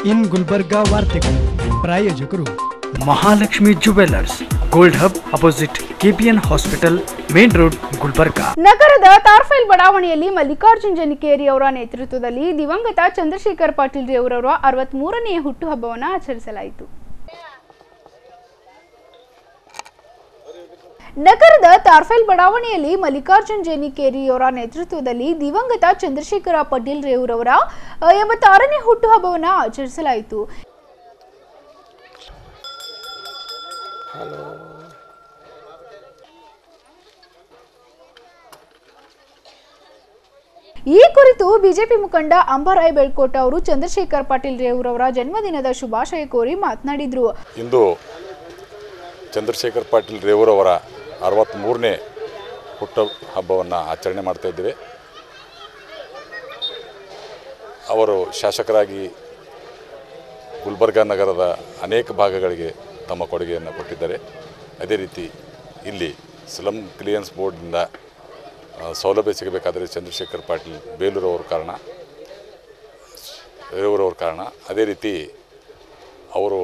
ಇನ್ ಗುಲ್ಬರ್ಗಾ ವಾರ್ತೆಗಳು ಪ್ರಾಯೋಜಕರು Mahalakshmi jewellers gold hub opposite KPN hospital main road Gulbarga ನಗರದ ತಾರ್ಫೈಲ್ ಬಡಾವಣೆಯಲ್ಲಿ ಮಲ್ಲಿಕಾರ್ಜುನ್ ಜನಿಕೇರಿ ಅವರ ನೇತೃತ್ವದಲ್ಲಿ ದಿವಂಗತ ಚಂದ್ರಶೇಖರ್ ಪಾಟೀಲ್ ಅವರವರ ಅರವತ್ತ್ ಮೂರನೆಯ ಹುಟ್ಟುಹಬ್ಬವನ್ನು ಆಚರಿಸಲಾಯಿತು ನಗರದ ತಾರ್ಫೈಲ್ ಬಡಾವಣೆಯಲ್ಲಿ ಮಲ್ಲಿಕಾರ್ಜುನ್ ಜೇನಿಕೇರಿಯವರ ನೇತೃತ್ವದಲ್ಲಿ ದಿವಂಗತ ಚಂದ್ರಶೇಖರ ಪಾಟೀಲ್ ರೇವ್ರವರ ಎಂಬತ್ತಾರನೇ ಹುಟ್ಟುಹಬ್ಬವನ್ನು ಆಚರಿಸಲಾಯಿತು ಈ ಕುರಿತು ಬಿಜೆಪಿ ಮುಖಂಡ ಅಂಬರಾಯ್ ಬೆಳ್ಕೋಟ ಅವರು ಚಂದ್ರಶೇಖರ್ ಪಾಟೀಲ್ ರೇವ್ರವರ ಜನ್ಮದಿನದ ಶುಭಾಶಯ ಕೋರಿ ಮಾತನಾಡಿದ್ರು ಇಂದು ಚಂದ್ರಶೇಖರ್ ಪಾಟೀಲ್ ರೇವೂರವರ ಅರವತ್ತ್ಮೂರನೇ ಹುಟ್ಟು ಹಬ್ಬವನ್ನು ಆಚರಣೆ ಮಾಡ್ತಾ ಇದ್ದೇವೆ ಅವರು ಶಾಸಕರಾಗಿ ಗುಲ್ಬರ್ಗಾ ನಗರದ ಅನೇಕ ಭಾಗಗಳಿಗೆ ತಮ್ಮ ಕೊಡುಗೆಯನ್ನು ಕೊಟ್ಟಿದ್ದಾರೆ ಅದೇ ರೀತಿ ಇಲ್ಲಿ ಸ್ಲಮ್ ಕ್ಲಿಯನ್ಸ್ ಬೋರ್ಡ್ನಿಂದ ಆ, ಸೌಲಭ್ಯ ಸಿಗಬೇಕಾದರೆ ಚಂದ್ರಶೇಖರ್ ಪಾಟೀಲ್ ಬೇಲೂರವ್ರ ಕಾರಣ ರೇವೂರವ್ರ ಕಾರಣ ಅದೇ ರೀತಿ ಅವರು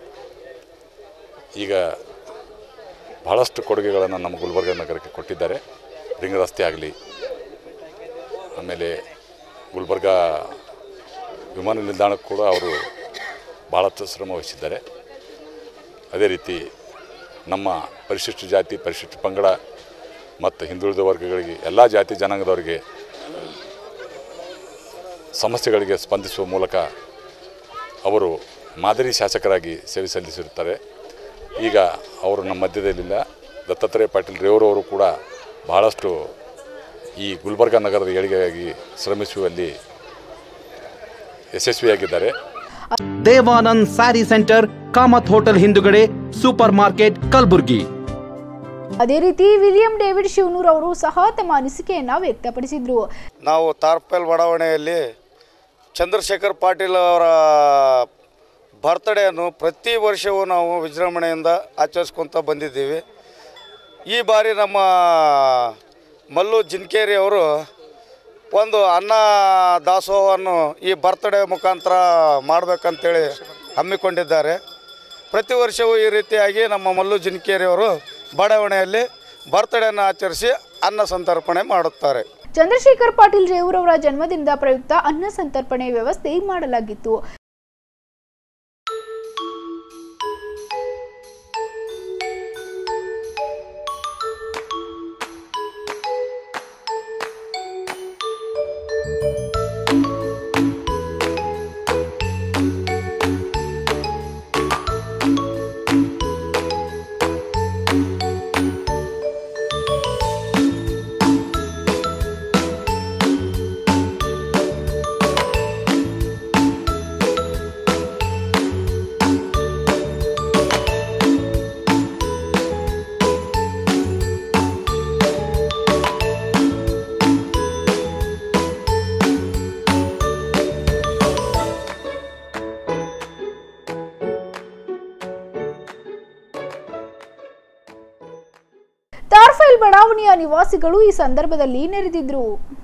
ಈಗ ಬಹಳಷ್ಟು ಕೊಡುಗೆಗಳನ್ನು ನಮ್ಮ ಗುಲ್ಬರ್ಗ ನಗರಕ್ಕೆ ಕೊಟ್ಟಿದ್ದಾರೆ ರಿಂಗ್ ರಸ್ತೆ ಆಗಲಿ ಆಮೇಲೆ ಗುಲ್ಬರ್ಗ ವಿಮಾನ ನಿಲ್ದಾಣಕ್ಕೂ ಕೂಡ ಅವರು ಭಾಳಷ್ಟು ಶ್ರಮ ವಹಿಸಿದ್ದಾರೆ ಅದೇ ರೀತಿ ನಮ್ಮ ಪರಿಶಿಷ್ಟ ಜಾತಿ ಪರಿಶಿಷ್ಟ ಪಂಗಡ ಮತ್ತು ಹಿಂದುಳಿದ ವರ್ಗಗಳಿಗೆ ಎಲ್ಲ ಜಾತಿ ಜನಾಂಗದವರಿಗೆ ಸಮಸ್ಯೆಗಳಿಗೆ ಸ್ಪಂದಿಸುವ ಮೂಲಕ ಅವರು ಮಾದರಿ ಶಾಸಕರಾಗಿ ಸೇವೆ ಸಲ್ಲಿಸಿರುತ್ತಾರೆ ಈಗ ಅವರು ನಮ್ಮ ಮಧ್ಯದಲ್ಲಿಲ್ಲ ದತ್ತಾತ್ರೇಯ ಪಾಟೀಲ್ ರೇವರವರು ಕೂಡ ಬಹಳಷ್ಟು ಈ ಗುಲ್ಬರ್ಗಾ ನಗರದ ಏಳಿಗೆಗಾಗಿ ಶ್ರಮಿಸುವಲ್ಲಿ ಯಶಸ್ವಿಯಾಗಿದ್ದಾರೆ Devanand sari centre Kamath hotel ಹಿಂದುಗಡೆ ಸೂಪರ್ ಮಾರ್ಕೆಟ್ ಕಲಬುರ್ಗಿ ಅದೇ ರೀತಿ ವಿಲಿಯಂ ಡೇವಿಡ್ ಶಿವನೂರ್ ಅವರು ಸಹ ತಮ್ಮ ಅನಿಸಿಕೆಯನ್ನ ವ್ಯಕ್ತಪಡಿಸಿದ್ರು ನಾವು ತಾರ್ಪೆಲ್ ಬಡಾವಣೆಯಲ್ಲಿ ಚಂದ್ರಶೇಖರ್ ಪಾಟೀಲ್ ಅವರ ಬರ್ತ್ಡೇಯನ್ನು ಪ್ರತಿ ವರ್ಷವೂ ನಾವು ವಿಜೃಂಭಣೆಯಿಂದ ಆಚರಿಸ್ಕೊತ ಬಂದಿದ್ದೀವಿ ಈ ಬಾರಿ ನಮ್ಮ ಮಲ್ಲು ಜಿನ್ಕೇರಿ ಅವರು ಒಂದು ಅನ್ನ ದಾಸೋಹವನ್ನು ಈ ಬರ್ತ್ಡೇ ಮುಖಾಂತರ ಮಾಡಬೇಕಂತೇಳಿ ಹಮ್ಮಿಕೊಂಡಿದ್ದಾರೆ ಪ್ರತಿ ವರ್ಷವೂ ಈ ರೀತಿಯಾಗಿ ನಮ್ಮ ಮಲ್ಲು ಜಿನ್ಕೇರಿ ಅವರು ಬಡಾವಣೆಯಲ್ಲಿ ಬರ್ತ್ಡೇನ ಆಚರಿಸಿ ಅನ್ನ ಸಂತರ್ಪಣೆ ಮಾಡುತ್ತಾರೆ ಚಂದ್ರಶೇಖರ್ ಪಾಟೀಲ್ ರೇವೂರವರ ಜನ್ಮದಿನದ ಪ್ರಯುಕ್ತ ಅನ್ನ ಸಂತರ್ಪಣೆ ವ್ಯವಸ್ಥೆ ಮಾಡಲಾಗಿತ್ತು ತಾರ್ಫೈಲ್ ಬಡಾವಣೆಯ ನಿವಾಸಿಗಳು ಈ ಸಂದರ್ಭದಲ್ಲಿ ನೆರೆದಿದ್ರು